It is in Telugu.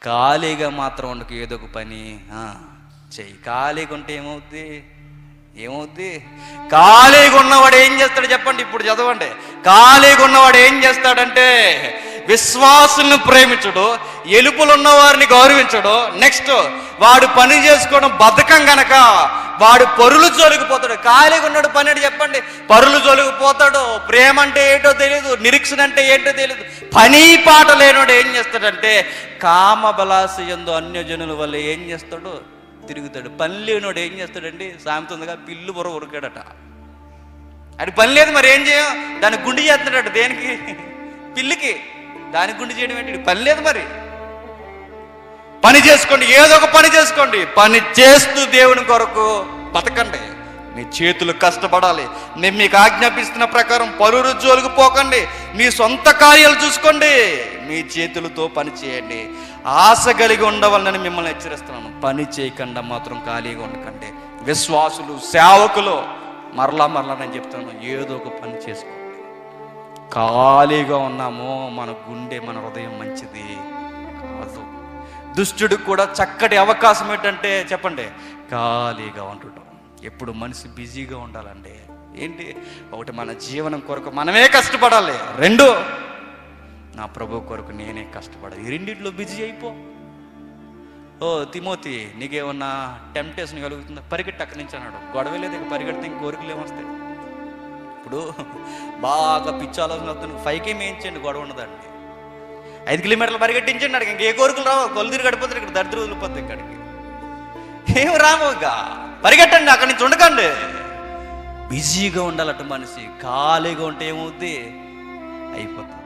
ఖాళీగా మాత్రం ఉండకు ఏదో ఒక పని ఆ, చెయ్యి ఖాళీగా ఉంటే ఏమవుద్ది ఏమవుద్ది ఖాళీగా ఉన్నవాడు ఏం చేస్తాడు చెప్పండి ఇప్పుడు చదవండి ఖాళీగా ఉన్నవాడు ఏం చేస్తాడంటే విశ్వాసులను ప్రేమించడు ఎలుపులు ఉన్న వారిని గౌరవించడు నెక్స్ట్ వాడు పని చేసుకోవడం బద్ధకం గనక వాడు పరులు జోలికిపోతాడు ఖాళీగా ఉన్నాడు పని అంటే చెప్పండి పరులు జోలికిపోతాడు ప్రేమ అంటే ఏంటో తెలియదు నిరీక్షణ అంటే ఏంటో తెలియదు పని పాట లేనోడు ఏం చేస్తాడంటే కామ బలాస ఎందు అన్యజనుల వల్ల ఏం చేస్తాడు తిరుగుతాడు పని లేనోడు ఏం చేస్తాడండి సామెత ఉందిగా పిల్లు బుర్ర ఉరికాడట అది పని లేదు మరి ఏం చేయం దానికి గుండి చేస్తున్నాడు దేనికి పిల్లికి దానికి గుండి చేయడం ఏంటి పని లేదు మరి పని చేసుకోండి ఏదో ఒక పని చేసుకోండి పని చేస్తూ దేవుని కొరకు బతకండి మీ చేతులు కష్టపడాలి నేను మీకు ఆజ్ఞాపిస్తున్న ప్రకారం పరురు జోలికి పోకండి మీ సొంత కార్యాలు చూసుకోండి మీ చేతులతో పని చేయండి ఆశ కలిగి ఉండవాలని మిమ్మల్ని హెచ్చరిస్తున్నాను పని చేయకుండా మాత్రం ఖాళీగా ఉండకండి విశ్వాసులు సేవకులు మరలా మరలా నేను చెప్తున్నాను ఏదో ఒక పని చేసుకోండి ఖాళీగా ఉన్నామో మన గుండె మన హృదయం మంచిది కాదు దుష్టుడికి కూడా చక్కటి అవకాశం ఏంటంటే చెప్పండి ఖాళీగా ఉండటం ఎప్పుడు మనిషి బిజీగా ఉండాలండి ఏంటి ఒకటి మన జీవనం కొరకు మనమే కష్టపడాలి రెండు నా ప్రభు కొరకు నేనే కష్టపడాలి ఈ రెండిట్లో బిజీ అయిపో ఓ తిమోతి నీకేమన్నా టెంప్టేషన్ కలుగుతుందా పరిగెట్టి అక్కడి నుంచి అన్నాడు గొడవ లేదు ఇక పరిగెడితే ఇంక కోరికలు ఏమొస్తాయి ఇప్పుడు బాగా పిచ్చి ఆలోచన వస్తుంది ఫైవ్ ఏం వేయించండి గొడవ ఉండదండి ఐదు కిలోమీటర్లు పరిగెట్టించండి అడిగి ఇంకే కోరికలు రావు కొలు తిరిగి గడిపోతారు ఇక్కడ దరిద్రం వదిలిపోతుంది ఇక్కడికి ఏం రాము ఇక పరిగెట్టండి అక్కడి నుంచి ఉండకండి బిజీగా ఉండాలట మనిషి ఖాళీగా ఉంటే ఏమవుద్ది అయిపోతుంది